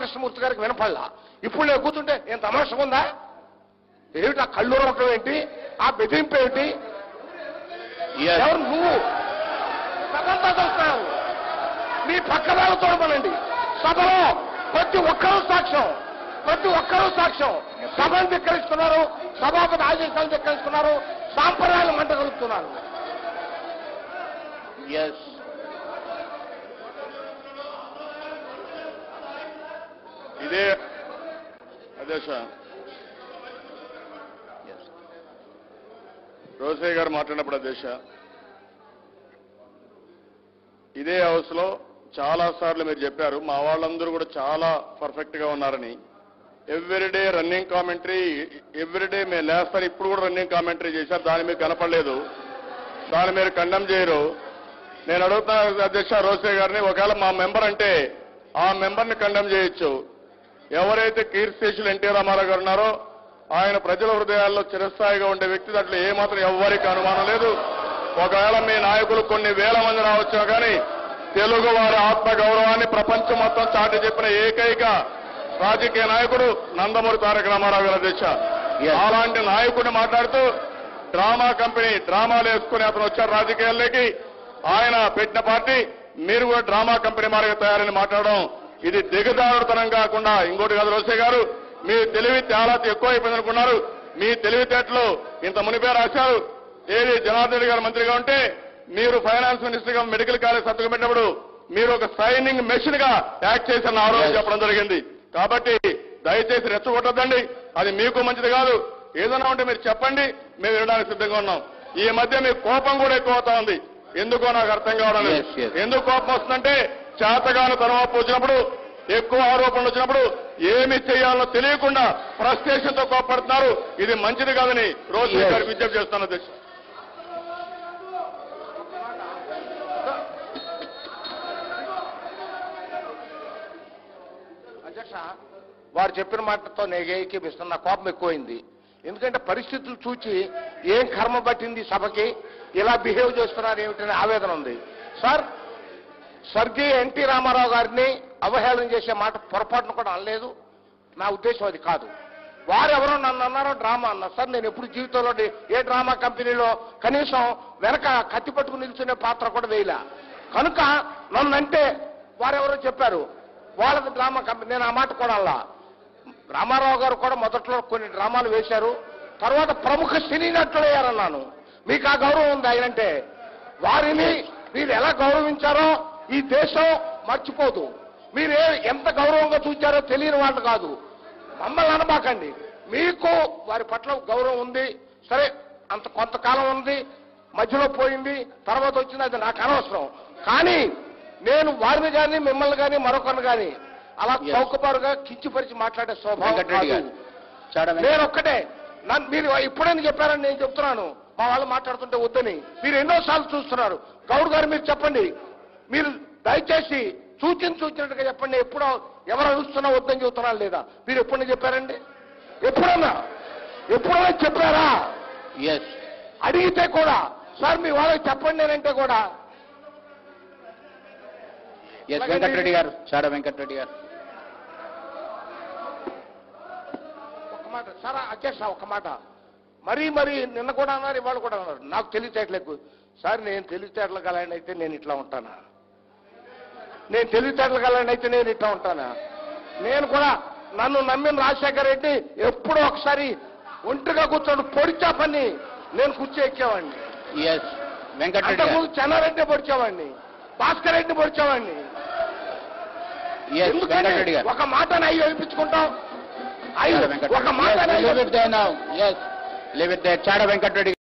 రామకృష్ణమూర్తి గారికి వినపడలా ఇప్పుడు నేను కూర్చుంటే ఏం తమాషగా ఉందా ఏమిటి ఆ కళ్ళు రొక్కడం ఏంటి ఆ బెదిరింపు ఏమిటి Yes. ఎవరు నువ్వు సభంతా చూస్తున్నావు మీ పక్క వాళ్ళు చూడమనండి సభలో ప్రతి ఒక్కరూ సాక్ష్యం ప్రతి ఒక్కరూ సాక్ష్యం సభను ధిక్కరిస్తున్నారు సభాపతి ఆదేశాలు ధిక్కరిస్తున్నారు సాంప్రదాయాలు మంట కలుపుతున్నారు Yes. ఇదే అధ్యక్ష Yes. రోసయ్య గారు మాట్లాడినప్పుడు అధ్యక్ష ఇదే హౌస్ లో చాలా సార్లు మీరు చెప్పారు మా వాళ్ళందరూ కూడా చాలా పర్ఫెక్ట్ గా ఉన్నారని ఎవ్రీడే రన్నింగ్ కామెంటరీ ఎవ్రీడే మేము లేస్తారు ఇప్పుడు కూడా రన్నింగ్ కామెంటరీ చేశారు దాని మీకు కనపడలేదు దాన్ని మీరు కండెమ్ చేయరు నేను అడుగుతున్నా అధ్యక్ష రోసయ్య గారిని ఒకవేళ మా మెంబర్ అంటే ఆ మెంబర్ని కండెమ్ చేయొచ్చు ఎవరైతే కీర్తిశేషులు ఎన్టీ రామారావు గారు ఉన్నారో ఆయన ప్రజల హృదయాల్లో చిరస్థాయిగా ఉండే వ్యక్తి దాంట్లో ఏమాత్రం ఎవ్వరికి అనుమానం లేదు ఒకవేళ మీ నాయకులు కొన్ని వేల మంది రావచ్చు కానీ తెలుగు వారి ఆత్మ గౌరవాన్ని ప్రపంచం మొత్తం చాటి చెప్పిన ఏకైక రాజకీయ నాయకుడు నందమూరి తారక రామారావు గారు అధ్యక్ష Yes. అలాంటి నాయకుడిని మాట్లాడుతూ డ్రామా కంపెనీ డ్రామాలు వేసుకుని అతను వచ్చారు రాజకీయాల్లోకి ఆయన పెట్టిన పార్టీ మీరు కూడా డ్రామా కంపెనీ మారిగా తయారని మాట్లాడడం ఇది దిగజారుడుతనం కాకుండా ఇంకోటి కాదు రోసే గారు మీ తెలివి చాలా ఎక్కువ అయిపోయింది అనుకున్నారు మీ తెలివితేటలు ఇంత మునిపే రాశారు ఏది జనార్దన్ రెడ్డి గారు మంత్రిగా ఉంటే మీరు ఫైనాన్స్ మినిస్టర్ గా మెడికల్ కాలేజ్ సంతకం పెట్టినప్పుడు మీరు ఒక సైనింగ్ మెషిన్ గా యాక్ట్ చేసిన ఆ రోజు Yes. చెప్పడం జరిగింది కాబట్టి దయచేసి రెచ్చగొట్టద్దండి అది మీకు మంచిది కాదు ఏదైనా ఉంటే మీరు చెప్పండి మేము వినడానికి సిద్ధంగా ఉన్నాం ఈ మధ్య మీ కోపం కూడా ఎక్కువ అవుతా ఉంది ఎందుకో నాకు అర్థం కావడం లేదు Yes, yes. ఎందుకు కోపం వస్తుందంటే చేతగాను తనవాపు వచ్చినప్పుడు ఎక్కువ ఆరోపణలు వచ్చినప్పుడు ఏమి చేయాలో తెలియకుండా ఫ్రస్ట్రేషన్ తో కోపడుతున్నారు ఇది మంచిది కాదని రోజు Yes. గారికి విజ్ఞప్తి చేస్తాను అధ్యక్ష అధ్యక్ష వారు చెప్పిన మాటతో నేను ఏకీపిస్తున్న నా కోపం ఎక్కువైంది ఎందుకంటే పరిస్థితులు చూచి ఏం కర్మ పట్టింది సభకి ఇలా బిహేవ్ చేస్తున్నారు ఏమిటనే ఆవేదన ఉంది సార్ స్వర్గీయ ఎన్టీ రామారావు గారిని అవహేళన చేసే మాట పొరపాటును కూడా అనలేదు నా ఉద్దేశం అది కాదు వారెవరో నన్ను అన్నారో డ్రామా అన్నారు సార్ నేను ఎప్పుడు జీవితంలో ఏ డ్రామా కంపెనీలో కనీసం వెనక కత్తి పట్టుకుని నిల్చునే పాత్ర కూడా వేయలే కనుక నన్ను అంటే వారెవరో చెప్పారు వాళ్ళది డ్రామా కంపెనీ నేను ఆ మాట కూడా అలా రామారావు గారు కూడా మొదట్లో కొన్ని డ్రామాలు వేశారు తర్వాత ప్రముఖ సినీ నటులయ్యారన్నాను మీకు ఆ గౌరవం ఉంది ఆయనంటే వారిని మీరు ఎలా గౌరవించారో ఈ దేశం మర్చిపోదు మీరు ఏ- ఎంత గౌరవంగా చూచారో తెలియని వాళ్ళు కాదు మమ్మల్ని అనబాకండి మీకు వారి పట్ల గౌరవం ఉంది సరే అంత కొంతకాలం ఉంది మధ్యలో పోయింది తర్వాత వచ్చింది అది నాకు అనవసరం కానీ నేను వారిని కానీ మిమ్మల్ని కానీ మరొకరిని కానీ అలా Yes. చౌకబారుగా కించిపరిచి మాట్లాడే స్వభావం వెంకటరెడ్డి గారు కాదు. చాడ వెంకట- నేను ఒక్కటే నన్ను మీరు ఇప్పుడని చెప్పారని నేను చెప్తున్నాను మా వాళ్ళు మాట్లాడుతుంటే వద్దని మీరు ఎన్నోసార్లు చూస్తున్నారు గౌడ్ గారు మీరు చెప్పండి మీరు దయచేసి సూచన సూచినట్టుగా చెప్పండి ఎప్పుడో ఎవరు అడుస్తున్నా వద్దని చెబుతున్నా లేదా మీరు ఎప్పుడైనా చెప్పారండి ఎప్పుడన్నా ఎప్పుడైనా చెప్పారా Yes. అడిగితే కూడా సార్ మీ వాళ్ళకి చెప్పండి నేనంటే కూడా Yes, వెంకటరెడ్డి గారు చాడ వెంకటరెడ్డి గారు ఒక మాట సార్ అధ్యక్ష ఒక మాట మరీ మరి నిన్న కూడా అన్నారు ఇవాళ కూడా అన్నారు నాకు తెలివితేటలకు సార్ నేను తెలివితేటలు కలని అయితే నేను ఇట్లా ఉంటానా నేను తెలివితేటలు కలని అయితే నేను ఇట్లా ఉంటానా నేను కూడా నన్ను నమ్మిన రాజశేఖర రెడ్డి ఎప్పుడో ఒకసారి ఒంటిగా కూర్చోండి పొడిచా పని నేను కుర్చీ ఎక్కేవాడిని ఎస్ వెంకటరెడ్డి గారు అంతకుముందు చెన్నారెడ్డి పొడిచేవాడిని భాస్కర్ రెడ్డి పొడిచేవాడిని ఎస్ ఎందుకని వెంకటరెడ్డి గారు ఒక మాట అయ్యి వేయించుకుంటాం అయ్యి చాడ వెంకటరెడ్డి ఒక మాట leave it they now S leave it they Chada Venkatareddy